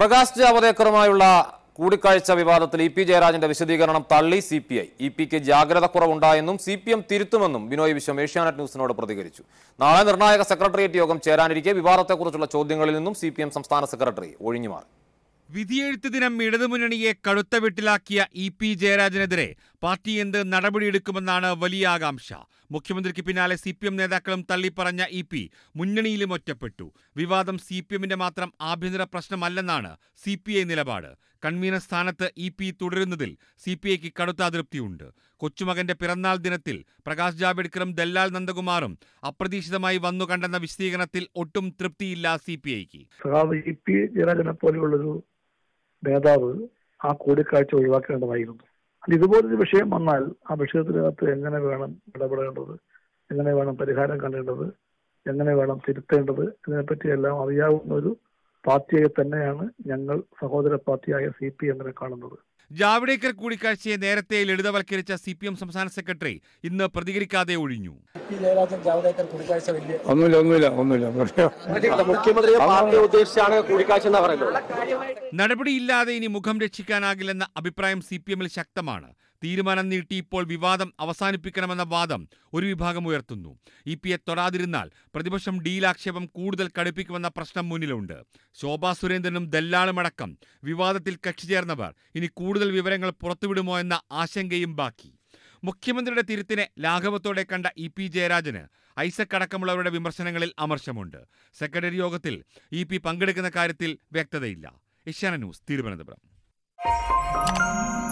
പ്രകാശ് ജാവദേക്കറുമായുള്ള കൂടിക്കാഴ്ച വിവാദത്തിൽ E P ജയരാജന്റെ വിശദീകരണം തള്ളി സി പി ഐ ഇ പിക്ക് ജാഗ്രത കുറവുണ്ടായെന്നും സി പി എം തിരുത്തുമെന്നും ബിനോയ് വിശ്വം ഏഷ്യാനെറ്റ് ന്യൂസിനോട് പ്രതികരിച്ചു നാളെ നിർണായക സെക്രട്ടേറിയറ്റ് യോഗം ചേരാനിരിക്കെ വിവാദത്തെക്കുറിച്ചുള്ള ചോദ്യങ്ങളിൽ നിന്നും സി പി എം സംസ്ഥാന സെക്രട്ടറി ഒഴിഞ്ഞുമാറി വിധിയെഴുത്ത് ദിനം ഇടതുമുന്നണിയെ കടുത്ത വെട്ടിലാക്കിയ ഇ പി ജയരാജനെതിരെ പാർട്ടി എന്ത് നടപടിയെടുക്കുമെന്നാണ് വലിയ ആകാംക്ഷ മുഖ്യമന്ത്രിക്ക് പിന്നാലെ സി പി എം നേതാക്കളും തള്ളിപ്പറഞ്ഞ ഇ പി മുന്നണിയിലും ഒറ്റപ്പെട്ടു വിവാദം സി പി എമ്മിന്റെ മാത്രം ആഭ്യന്തര പ്രശ്നമല്ലെന്നാണ് സി പി ഐ നിലപാട് കൺവീനർ സ്ഥാനത്ത് ഇ പി തുടരുന്നതിൽ സി പി ഐക്ക് കടുത്ത അതൃപ്തിയുണ്ട് കൊച്ചുമകന്റെ പിറന്നാൾ ദിനത്തിൽ പ്രകാശ് ജാവ്ദേക്കറും ദല്ലാൽ നന്ദകുമാറും അപ്രതീക്ഷിതമായി വന്നു കണ്ടെന്ന വിശദീകരണത്തിൽ ഒട്ടും തൃപ്തിയില്ല സി പി ഐക്ക് സഖാവ് ഇ പി ജയരാജനെ പോലെയുള്ളൊരു നേതാവ് ആ കൂടിക്കാഴ്ച ഒഴിവാക്കേണ്ടതായിരുന്നു അത് ഇതുപോലൊരു വിഷയം വന്നാൽ ആ വിഷയത്തിനകത്ത് എങ്ങനെ വേണം ഇടപെടേണ്ടത് എങ്ങനെ വേണം പരിഹാരം കണ്ടേണ്ടത് എങ്ങനെ വേണം തിരുത്തേണ്ടത് ഇതിനെപ്പറ്റി എല്ലാം അറിയാവുന്ന ഒരു പാർട്ടിയെ തന്നെയാണ് ഞങ്ങൾ സഹോദര പാർട്ടിയായ സി പി എമ്മിനെ കാണുന്നത് ജാവ്ദേക്കർ കൂടിക്കാഴ്ചയെ നേരത്തെ ലളിതവൽക്കരിച്ച സി പി എം സംസ്ഥാന സെക്രട്ടറി ഇന്ന് പ്രതികരിക്കാതെ ഒഴിഞ്ഞു പി ജയരാജൻ ജാവദേക്കർ കൂടിക്കാഴ്ച വലിയ ഒന്നുമില്ല ഒന്നുമില്ല ഒന്നുമില്ല പറയാം മുഖ്യമന്ത്രിയെ പാർട്ടി ഉദ്ദേശിച്ചാണ് കൂടിക്കാഴ്ച എന്ന് പറയുന്നത് നടപടിയില്ലാതെ ഇനി മുഖം രക്ഷിക്കാനാകില്ലെന്ന അഭിപ്രായം സി പി എമ്മിൽ ശക്തമാണ് തീരുമാനം നീട്ടി ഇപ്പോൾ വിവാദം അവസാനിപ്പിക്കണമെന്ന വാദം ഒരു വിഭാഗം ഉയർത്തുന്നു ഇ പിയെ തൊടാതിരുന്നാൽ പ്രതിപക്ഷം ഡീലാക്ഷേപം കൂടുതൽ കടുപ്പിക്കുമെന്ന പ്രശ്നം മുന്നിലുണ്ട് ശോഭാ സുരേന്ദ്രനും ദല്ലാളുമടക്കം വിവാദത്തിൽ കക്ഷി ചേർന്നവർ ഇനി കൂടുതൽ വിവരങ്ങൾ പുറത്തുവിടുമോ എന്ന ആശങ്കയും ബാക്കി മുഖ്യമന്ത്രിയുടെ തിരുത്തിനെ ലാഘവത്തോടെ കണ്ട ഇ പി ജയരാജന് ഐസക് അടക്കമുള്ളവരുടെ വിമർശനങ്ങളിൽ അമർശമുണ്ട് സെക്രട്ടറി യോഗത്തിൽ ഇ പി പങ്കെടുക്കുന്ന കാര്യത്തിൽ വ്യക്തതയില്ല ഏഷ്യാന ന്യൂസ് തിരുവനന്തപുരം